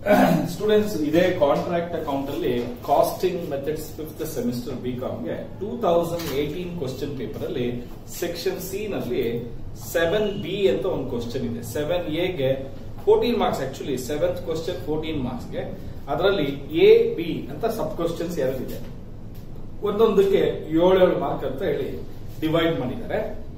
students ಇದೇ contract account ಅಲ್ಲಿ costing methods fifth semester B ಗೆ two thousand eighteen question paper ಅಲ್ಲಿ section C ನಲ್ಲಿ ಸೆವೆನ್ ಬಿ ಅಂತ ಒಂದು ಕ್ವಶನ್ ಇದೆ ಸೆವೆನ್ ಎಗೆ fourteen marks actually seventh question fourteen marks ಗೆ ಅದರಲ್ಲಿ ಎ ಬಿ ಅಂತ ಸಬ್ ಕ್ವಶನ್ಸ್ ಎರಡಿದೆ ಒಂದೊಂದಕ್ಕೆ ಏಳೇಳು ಮಾರ್ಕ್ ಅಂತ ಹೇಳಿ ಡಿವೈಡ್ ಮಾಡಿದ್ದಾರೆ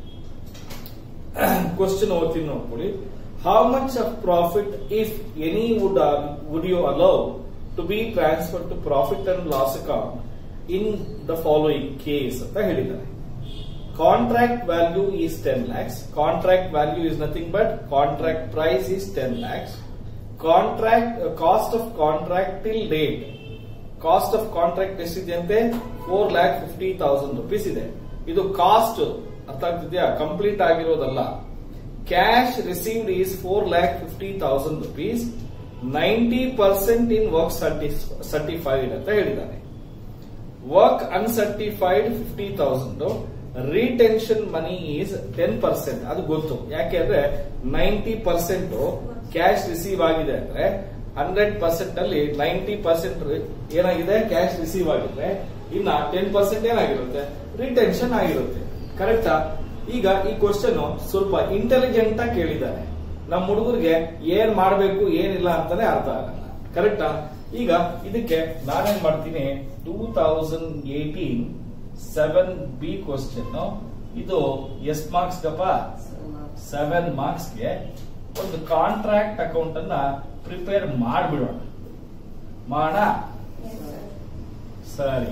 ಕ್ವಶನ್ ಓದ್ತೀನಿ ನೋಡ್ಕೊಳ್ಳಿ how much of profit if any would would you allow to be transfer to profit and loss account in the following case ಅಂತ ಹೇಳಿದ್ದಾರೆ contract value is ten lakhs contract value is nothing but contract price is ten lakhs contract cost of contract till date cost of contract ಎಷ್ಟಿದೆ ಅಂತೆ four lakh fifty thousand rupees ಇದೆ ಇದು cost ಅರ್ಥ ಆಗ್ತಿದ್ಯಾ complete ಆಗಿರೋದಲ್ಲ cash received is four lakh fifty thousand rupees ninety percent in work certified ಅಂತ ಹೇಳಿದ್ದಾರೆ work uncertified fifty thousand retention money is ten percent ಅದು ಗೊತ್ತು ಯಾಕೆ ಅಂದ್ರೆ ನೈಂಟಿ ಪರ್ಸೆಂಟ್ ಕ್ಯಾಶ್ ರಿಸೀವ್ ಆಗಿದೆ ಅಂದ್ರೆ ಹಂಡ್ರೆಡ್ ಪರ್ಸೆಂಟ್ ಅಲ್ಲಿ ನೈಂಟಿ ಪರ್ಸೆಂಟ್ ಏನಾಗಿದೆ ಕ್ಯಾಶ್ ರಿಸೀವ್ ಆಗಿದ್ರೆ ಇನ್ನ ಟೆನ್ ಪರ್ಸೆಂಟ್ ಏನಾಗಿರುತ್ತೆ ರಿಟೆನ್ಷನ್ ಆಗಿರುತ್ತೆ ಕರೆಕ್ಟಾ ಈಗ ಈ ಕ್ವಶನ್ ಸ್ವಲ್ಪ ಇಂಟೆಲಿಜೆಂಟ್ ಆಗಿ ಕೇಳಿದ್ದಾರೆ ನಮ್ಮ ಹುಡುಗರಿಗೆ ಏನ್ ಮಾಡಬೇಕು ಏನಿಲ್ಲ ಅಂತಾನೆ ಅರ್ಥ ಆಗಲ್ಲ ಕರೆಕ್ಟಾ ಈಗ ಇದಕ್ಕೆ ನಾನೇನ್ ಮಾಡ್ತೀನಿ two thousand eighteen seven B question ಇದು ಎಸ್ ಮಾರ್ಕ್ಸ್ ಗಪ್ಪ ಸೆವೆನ್ ಮಾರ್ಕ್ಸ್ಗೆ ಒಂದು ಕಾಂಟ್ರಾಕ್ಟ್ ಅಕೌಂಟ್ ಅನ್ನ ಪ್ರಿಪೇರ್ ಮಾಡಿಬಿಡೋಣ ಮಾಡ ಸರಿ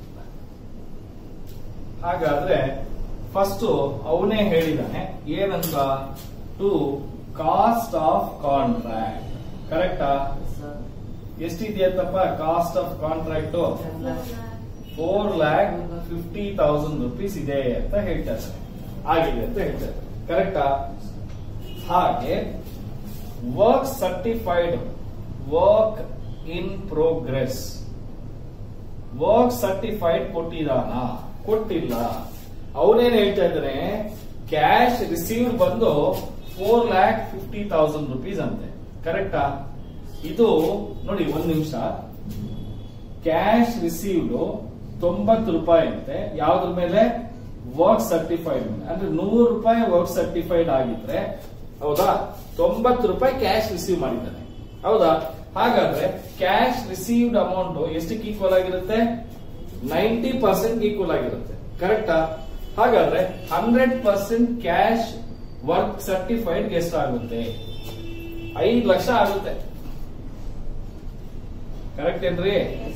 ಹಾಗಾದ್ರೆ ಫಸ್ಟ್ ಅವನೇ ಹೇಳಿದಾನೆ ಏನಂತ ಟು ಕಾಸ್ಟ್ ಆಫ್ ಕಾಂಟ್ರಾಕ್ಟ್ ಕರೆಕ್ಟಾ ಎಷ್ಟಿದೆಯತ್ತಪ್ಪ cost of contract four lakh fifty thousand rupees ಇದೆ ಅಂತ ಹೇಳ್ತಾರೆ ಆಗಿದೆ ಅಂತ ಹೇಳ್ತಾರೆ ಕರೆಕ್ಟಾ ಹಾಗೆ work certified work in progress work certified ಕೊಟ್ಟಿದಾನ ಕೊಟ್ಟಿಲ್ಲ ಅವನೇನ್ ಹೇಳ್ತಾ ಇದ್ದಾನೆ ಕ್ಯಾಶ್ ರಿಸೀವ್ಡ್ ಬಂದು four lakh fifty thousand rupees ಅಂತೆ ಕರೆಕ್ಟಾ ಇದು ನೋಡಿ ಒಂದ್ ನಿಮಿಷ ಕ್ಯಾಶ್ ರಿಸೀವ್ಡ್ ತೊಂಬತ್ತು ರೂಪಾಯಿ ಅಂತೆ ಯಾವ್ದ್ರ ಮೇಲೆ ವರ್ಕ್ ಸರ್ಟಿಫೈಡ್ ಮೇಲೆ ಅಂದ್ರೆ ನೂರು ರೂಪಾಯಿ ವರ್ಕ್ ಸರ್ಟಿಫೈಡ್ ಆಗಿದ್ರೆ ಹೌದಾ ತೊಂಬತ್ತು ರೂಪಾಯಿ ಕ್ಯಾಶ್ ರಿಸೀವ್ ಮಾಡಿದ್ದಾನೆ ಹೌದಾ ಹಾಗಾದ್ರೆ ಕ್ಯಾಶ್ ರಿಸೀವ್ಡ್ ಅಮೌಂಟ್ ಎಷ್ಟಕ್ಕೆ ಈಕ್ವಲ್ ಆಗಿರುತ್ತೆ ನೈಂಟಿ ಪರ್ಸೆಂಟ್ ಈಕ್ವಲ್ ಆಗಿರುತ್ತೆ ಕರೆಕ್ಟಾ ಹಾಗಾದ್ರೆ hundred percent cash work certified ಎಷ್ಟಾಗುತ್ತೆ ಐದು ಲಕ್ಷ ಆಗುತ್ತೆ ಕರೆಕ್ಟ್ ಏನ್ರಿ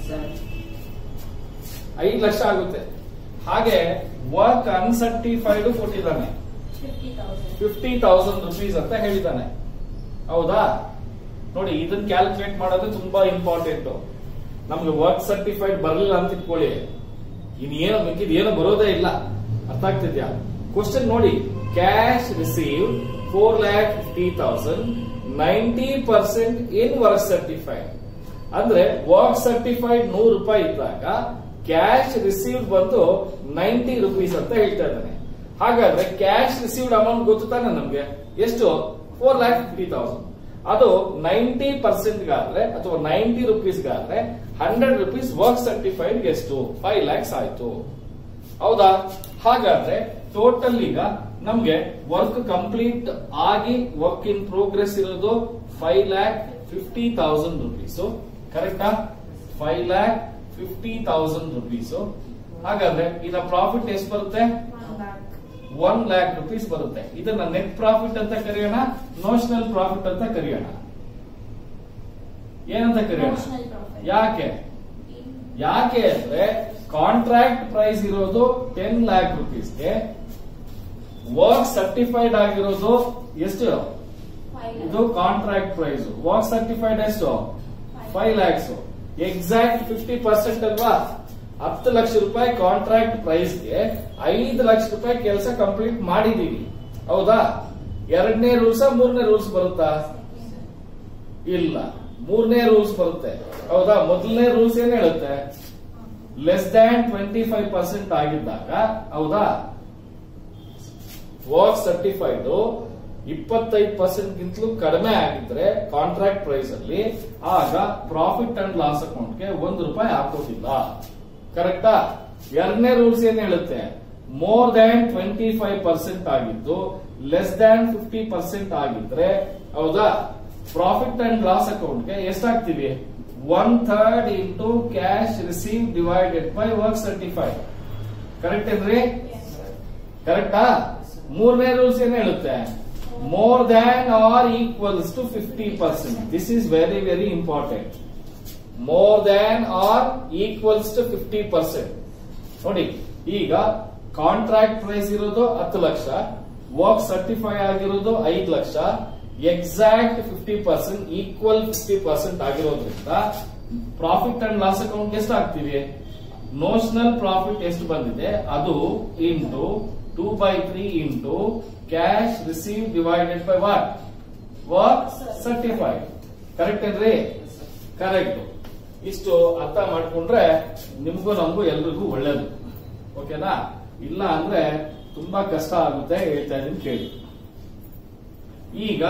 ಐದು ಲಕ್ಷ ಆಗುತ್ತೆ ಹಾಗೆ ವರ್ಕ್ ಅನ್ಸರ್ಟಿಫೈಡ್ ಕೊಟ್ಟಿದ್ದಾನೆ ಫಿಫ್ಟಿ ತೌಸಂಡ್ ರುಪೀಸ್ ಅಂತ ಹೇಳಿದ್ದಾನೆ ಹೌದಾ ನೋಡಿ ಇದನ್ನ ಕ್ಯಾಲ್ಕುಲೇಟ್ ಮಾಡೋದು ತುಂಬಾ ಇಂಪಾರ್ಟೆಂಟ್ ನಮ್ಗೆ ವರ್ಕ್ ಸರ್ಟಿಫೈಡ್ ಬರಲಿಲ್ಲ ಅಂತ ಇಟ್ಕೊಳ್ಳಿ ಇನ್ನೇನು ಮಿಕ್ಕಿದ ಏನು ಬರೋದೇ ಇಲ್ಲ ಅರ್ಥ ಆಗ್ತಿದ್ಯಾ ಕ್ವಶನ್ ನೋಡಿ cash receive four lakh fifty thousand ninety percent in work certified ಅಂದ್ರೆ ವರ್ಕ್ ಸರ್ಟಿಫೈಡ್ ನೂರು ರೂಪಾಯಿ ಇದ್ದಾಗ ಕ್ಯಾಶ್ ರಿಸೀವ್ಡ್ ಬಂದು ನೈಂಟಿ ರುಪೀಸ್ ಅಂತ ಹೇಳ್ತಾ ಇದ್ದಾನೆ ಹಾಗಾದ್ರೆ ಕ್ಯಾಶ್ ರಿಸೀವ್ಡ್ ಅಮೌಂಟ್ ಗೊತ್ತು ತಾನೆ ನಮ್ಗೆ ಎಷ್ಟು ಫೋರ್ ಲ್ಯಾಕ್ ಫಿಫ್ಟಿ ತೌಸಂಡ್ ಅದು ನೈಂಟಿ ಪರ್ಸೆಂಟ್ ಗಾದ್ರೆ ಅಥವಾ ನೈಂಟಿ ರುಪೀಸ್ ಗಾದ್ರೆ ಹಂಡ್ರೆಡ್ ರುಪೀಸ್ ವರ್ಕ್ ಸರ್ಟಿಫೈಡ್ ಎಷ್ಟು ಫೈವ್ ಲ್ಯಾಕ್ಸ್ ಆಯ್ತು ಹೌದಾ ಹಾಗಾದ್ರೆ ಟೋಟಲ್ ಈಗ ನಮ್ಗೆ ವರ್ಕ್ ಕಂಪ್ಲೀಟ್ ಆಗಿ ವರ್ಕ್ ಇನ್ ಪ್ರೋಗ್ರೆಸ್ ಇರೋದು five lakh fifty thousand rupees ಕರೆಕ್ಟಾ five lakh fifty thousand rupees ಹಾಗಾದ್ರೆ ಇದರ ಪ್ರಾಫಿಟ್ ಎಷ್ಟು ಬರುತ್ತೆ ಒನ್ ಲ್ಯಾಕ್ ರುಪೀಸ್ ಬರುತ್ತೆ ಇದನ್ನ ನೆಟ್ ಪ್ರಾಫಿಟ್ ಅಂತ ಕರೆಯೋಣ ನೋಷನಲ್ ಪ್ರಾಫಿಟ್ ಅಂತ ಕರೆಯೋಣ ಏನಂತ ಕರೆಯೋಣ ಯಾಕೆ ಯಾಕೆ ಅಂದ್ರೆ ಕಾಂಟ್ರಾಕ್ಟ್ ಪ್ರೈಸ್ ಇರೋದು ಟೆನ್ ಲ್ಯಾಕ್ ರುಪೀಸ್ಗೆ ವರ್ಕ್ ಸರ್ಟಿಫೈಡ್ ಆಗಿರೋದು ಎಷ್ಟು ಇದು ಕಾಂಟ್ರಾಕ್ಟ್ ಪ್ರೈಸ್ ವರ್ಕ್ ಸರ್ಟಿಫೈಡ್ ಎಷ್ಟು five lakhs exact fifty percent ಅಲ್ವಾ ಹತ್ತು ಲಕ್ಷ ರೂಪಾಯಿ ಕಾಂಟ್ರಾಕ್ಟ್ ಪ್ರೈಸ್ಗೆ ಐದು ಲಕ್ಷ ರೂಪಾಯಿ ಕೆಲಸ ಕಂಪ್ಲೀಟ್ ಮಾಡಿದೀವಿ ಹೌದಾ ಎರಡನೇ ರೂಲ್ಸ್ ಮೂರನೇ ರೂಲ್ಸ್ ಬರುತ್ತಾ ಇಲ್ಲ ಮೂರನೇ ರೂಲ್ಸ್ ಬರುತ್ತೆ ಹೌದಾ ಮೊದಲನೇ ರೂಲ್ಸ್ ಏನ್ ಹೇಳುತ್ತೆ less than twenty five percent ಆಗಿದ್ದಾಗ ಹೌದಾ ವರ್ಕ್ ಸರ್ಟಿಫೈಡ್ ಇಪ್ಪತ್ತೈದು ಪರ್ಸೆಂಟ್ ಗಿಂತಲೂ ಕಡಿಮೆ ಆಗಿದ್ರೆ ಕಾಂಟ್ರಾಕ್ಟ್ ಪ್ರೈಸ್ ಅಲ್ಲಿ ಆಗ ಪ್ರಾಫಿಟ್ ಅಂಡ್ ಲಾಸ್ ಅಕೌಂಟ್ಗೆ ಒಂದು ರೂಪಾಯಿ ಹಾಕೋದಿಲ್ಲ ಕರೆಕ್ಟಾ ಎರಡನೇ ರೂಲ್ಸ್ ಏನ್ ಹೇಳುತ್ತೆ more than twenty five percent ಆಗಿದ್ದು ಲೆಸ್ ದ್ಯಾನ್ ಫಿಫ್ಟಿ ಪರ್ಸೆಂಟ್ ಆಗಿದ್ರೆ ಹೌದಾ ಪ್ರಾಫಿಟ್ ಅಂಡ್ ಲಾಸ್ ಅಕೌಂಟ್ಗೆ ಎಷ್ಟಾಗ್ತೀವಿ one third into cash receive divided by work certified correct ಏನ್ರಿ ಕರೆಕ್ಟಾ ಮೂರನೇ ರೂಲ್ಸ್ ಏನ್ ಹೇಳುತ್ತೆ more than or equals to fifty percent this is very very important more than or equals to fifty percent ನೋಡಿ ಈಗ contract price ಇರೋದು ಹತ್ತು lakh work certify ಆಗಿರೋದು ಐದು ಲಕ್ಷ exact fifty percent equal fifty percent ಆಗಿರೋದ್ರಿಂದ ಪ್ರಾಫಿಟ್ ಅಂಡ್ ಲಾಸ್ ಅಕೌಂಟ್ ಎಷ್ಟು ಹಾಕ್ತೀವಿ ನೋಷನಲ್ ಪ್ರಾಫಿಟ್ ಎಷ್ಟು ಬಂದಿದೆ ಅದು into two by three into cash receive divided by what work certified correct ಏನ್ರಿ ಕರೆಕ್ಟ್ ಇಷ್ಟು ಅರ್ಥ ಮಾಡ್ಕೊಂಡ್ರೆ ನಿಮ್ಗೂ ನಮಗೂ ಎಲ್ರಿಗೂ ಒಳ್ಳೇದು ಓಕೆನಾ ಇಲ್ಲ ಅಂದ್ರೆ ತುಂಬಾ ಕಷ್ಟ ಆಗುತ್ತೆ ಹೇಳ್ತಾ ಇದೀನಿ ಕೇಳಿ ಈಗ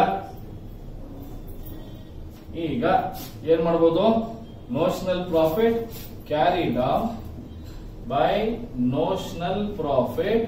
ಈಗ ಏನ್ ಮಾಡ್ಬೋದು notional profit carry down by notional profit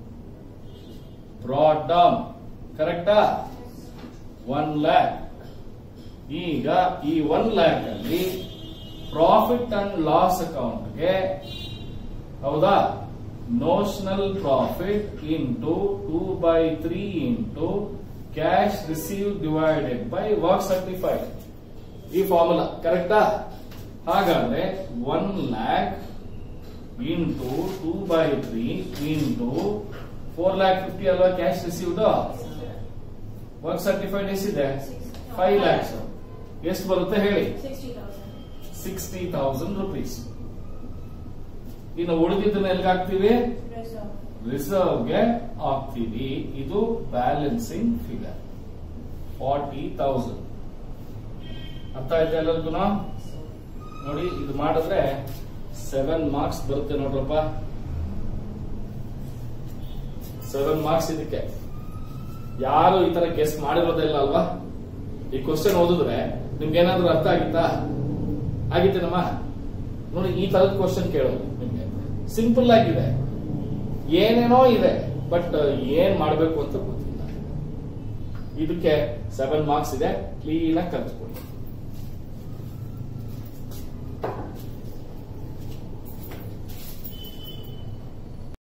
brought down ಕರೆಕ್ಟಾ ಒನ್ ಲ್ಯಾಕ್ ಈಗ ಈ ಒನ್ ಲ್ಯಾಕ್ ಅಲ್ಲಿ ಪ್ರಾಫಿಟ್ ಅಂಡ್ ಲಾಸ್ ಅಕೌಂಟ್ಗೆ ಹೌದಾ notional profit into two by three into cash receive divided by work certified ಈ ಫಾರ್ಮುಲಾ ಕರೆಕ್ಟಾ ಹಾಗಾದ್ರೆ one lakh into two by three into four lakh fifty ಅಲ್ವಾ ಕ್ಯಾಶ್ ರಿಸೀವ್ಡ್ ವರ್ಕ್ ಸರ್ಟಿಫೈಡ್ ಎಷ್ಟಿದೆ ಫೈವ್ ಲ್ಯಾಕ್ಸ್ ಎಷ್ಟು ಬರುತ್ತೆ ಹೇಳಿ ಸಿಕ್ಸ್ಟಿ ತೌಸಂಡ್ ರುಪೀಸ್ ಇನ್ನು ಉಳಿದಿದ್ದನ್ನ ಎಲ್ಲಿಗೆ ಹಾಕ್ತೀವಿ ರಿಸರ್ವ್ಗೆ ಹಾಕ್ತೀವಿ ಇದು ಬ್ಯಾಲೆನ್ಸಿಂಗ್ ಫಿಗರ್ ಫಾರ್ಟಿ ತೌಸಂಡ್ ಅರ್ಥ ಆಯ್ತಾ ಎಲ್ಲರಿಗೂ ನೋಡಿ ಇದು ಮಾಡಿದ್ರೆ ಸೆವೆನ್ ಮಾರ್ಕ್ಸ್ ಬರುತ್ತೆ ನೋಡ್ರಪ್ಪ ಸೆವೆನ್ ಮಾರ್ಕ್ಸ್ ಇದಕ್ಕೆ ಯಾರು ಈ ತರ ಗೆಸ್ ಮಾಡಿರೋದಿಲ್ಲ ಅಲ್ವಾ ಈ ಕ್ವಶನ್ ಓದಿದ್ರೆ ನಿಮ್ಗೆ ಏನಾದ್ರೂ ಅರ್ಥ ಆಗಿತ್ತಾ ಆಗಿತ್ತೇನಮ್ಮ ನೋಡಿ ಈ ತರದ ಕ್ವಶನ್ ಕೇಳೋದು ನಿಮ್ಗೆ ಸಿಂಪಲ್ ಆಗಿದೆ ಏನೇನೋ ಇದೆ ಬಟ್ ಏನ್ ಮಾಡ್ಬೇಕು ಅಂತ ಗೊತ್ತಿಲ್ಲ ಇದಕ್ಕೆ ಸೆವೆನ್ ಮಾರ್ಕ್ಸ್ ಇದೆ ಕ್ಲೀನ್ ಆಗಿ ಕಲ್ತ್ಕೊಳ್ಳಿ